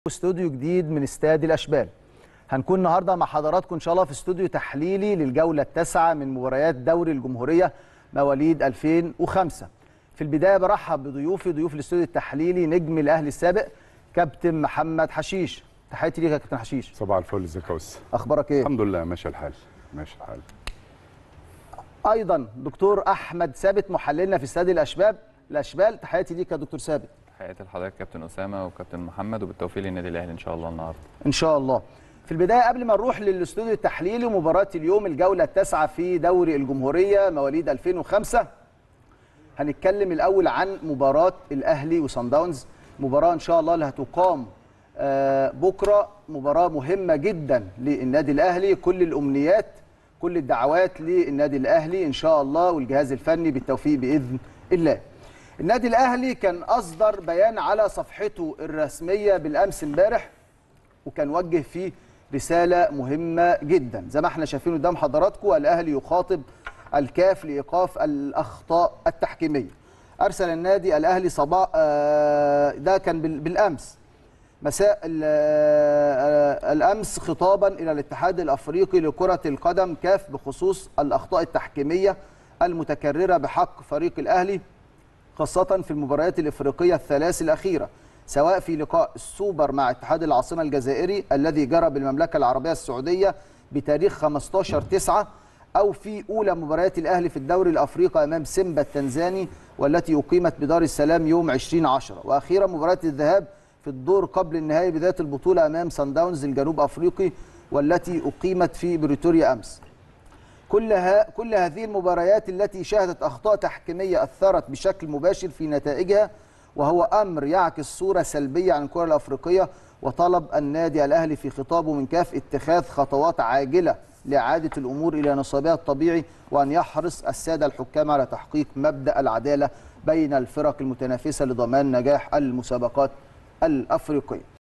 استوديو جديد من استاد الاشبال هنكون النهارده مع حضراتكم ان شاء الله في استوديو تحليلي للجوله التاسعه من مباريات دوري الجمهوريه مواليد 2005 في البدايه برحب بضيوفي ضيوف الاستوديو التحليلي نجم الاهلي السابق كابتن محمد حشيش تحياتي ليك يا كابتن حشيش صباح الفل ازيك يا أس؟ اخبارك ايه الحمد لله ماشي الحال ماشي الحال ايضا دكتور احمد ثابت محللنا في استاد الاشباب الاشبال تحياتي ليك يا دكتور ثابت تحياتي لحضرتك كابتن اسامه وكابتن محمد وبالتوفيق للنادي الاهلي ان شاء الله النهارده ان شاء الله في البدايه قبل ما نروح للاستوديو التحليلي مباراه اليوم الجوله التاسعه في دوري الجمهوريه مواليد 2005 هنتكلم الاول عن مباراه الاهلي وصن داونز مباراه ان شاء الله اللي هتقام آه، بكره مباراه مهمه جدا للنادي الاهلي كل الامنيات كل الدعوات للنادي الاهلي ان شاء الله والجهاز الفني بالتوفيق باذن الله النادي الاهلي كان اصدر بيان على صفحته الرسميه بالامس امبارح وكان وجه فيه رساله مهمه جدا زي ما احنا شايفين قدام حضراتكم الاهلي يخاطب الكاف لايقاف الاخطاء التحكيميه ارسل النادي الاهلي صباح آه، ده كان بال- بالامس مساء ال- آه، الامس خطابا الى الاتحاد الافريقي لكره القدم كاف بخصوص الاخطاء التحكيميه المتكرره بحق فريق الاهلي خاصة في المباريات الإفريقية الثلاث الأخيرة سواء في لقاء السوبر مع اتحاد العاصمة الجزائري الذي جرى بالمملكة العربية السعودية بتاريخ 15 9 أو في أولى مباريات الأهلي في الدوري الأفريقي أمام سيمبا التنزاني والتي أقيمت بدار السلام يوم 20 10 وأخيرا مباراة الذهاب في الدور قبل النهائي بداية البطولة أمام سان داونز الجنوب أفريقي والتي أقيمت في بريتوريا أمس كل, ها كل هذه المباريات التي شهدت أخطاء تحكيمية أثرت بشكل مباشر في نتائجها وهو أمر يعكس صورة سلبية عن الكرة الأفريقية وطلب النادي الأهلي في خطابه من كاف اتخاذ خطوات عاجلة لإعادة الأمور إلى نصابها الطبيعي وأن يحرص السادة الحكام على تحقيق مبدأ العدالة بين الفرق المتنافسة لضمان نجاح المسابقات الأفريقية